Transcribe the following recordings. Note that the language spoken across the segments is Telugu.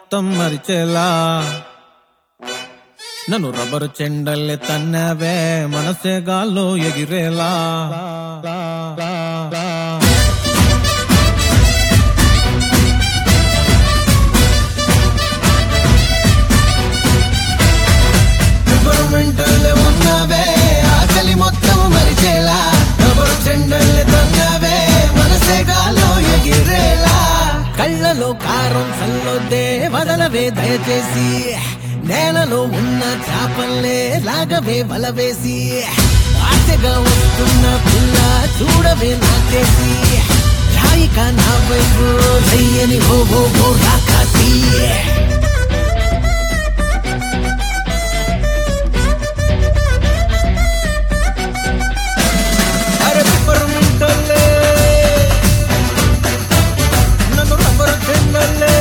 మొత్తం మరిచేలా నన్ను రబ్బరు చెండల్లే తన్నవే మనసే గాల్లో ఎగిరేలా మెంటల్ ఉన్నవే ఆకలి మొత్తం మరిచేలా రబ్బరు చెండల్ని తన్నవే మనసే గాలో ఎగిరేలా కళ్ళలో కారం చల్లొద్దే వదలవే దయచేసి నేలలో ఉన్న చేపల్లే లాగవే వలవేసి ఆశగా వస్తున్న పిల్ల చూడవే నాకేసి రాయిక నా వైపు రయ్యని ఓ ఓ ఓ రాకాసి అరే పిప్పరు మింటల్లే నన్ను రబ్బరు చెండల్లే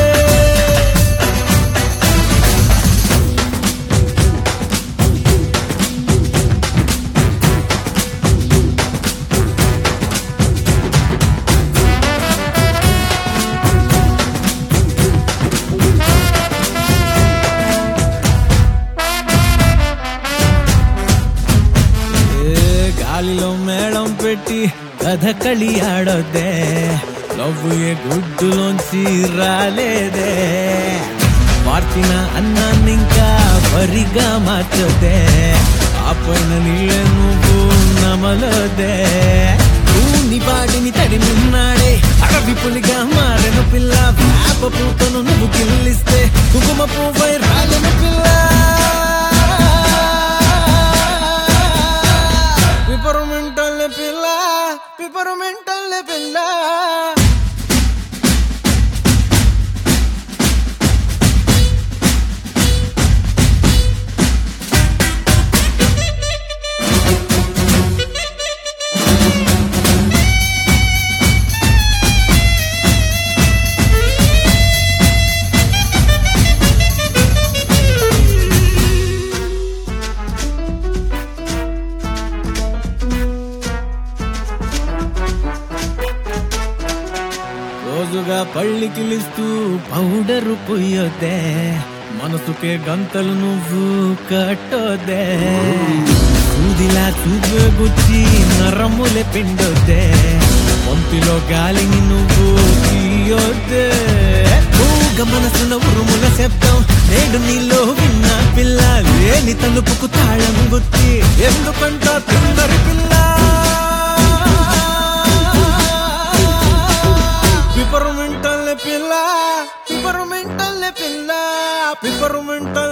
ఏ గాలిలో మేళం పెట్టి కథకళి ఆడొద్దే లవ్వు ఏ గుడ్డులోంచి రాలేదే మార్చిన అన్నాన్నింకా వరిగా మార్చొద్దే ఆ పైన నీళ్ళే నువ్వు నమలొద్దే నీ వాడిని తడిమిన్నాడే అడవి పులిగా మారిన పిల్ల వేప పూతను నువ్వు కిల్లిస్తే కుంకుమ పువ్వై రాలిన పిల్ల పిపరుమెంటల్ పిల్ల పిపరుమెంటల్ పిల్ల రోజుగా పళ్ళికిలిస్తూ పౌడరు పొయ్యొద్దే మనసుకే గంతలు నువ్వు కట్టొద్దే సూదిలా చూపే గుచ్చి నరములే పిండొద్దే పొంతిలో గాలిని నువ్వు తీయొద్దే ఊగ మనసున ఉరుముల శబ్దం నేడు నీలో విన్న పిల్ల లేని తలుపుకు తాళం గుచ్చి ఎందుకంట తిందరి పిల్ల పిపరుమెంటల్ పిల్ల పిపరుమెంటల్ పిల్ల పిపరుమెంటల్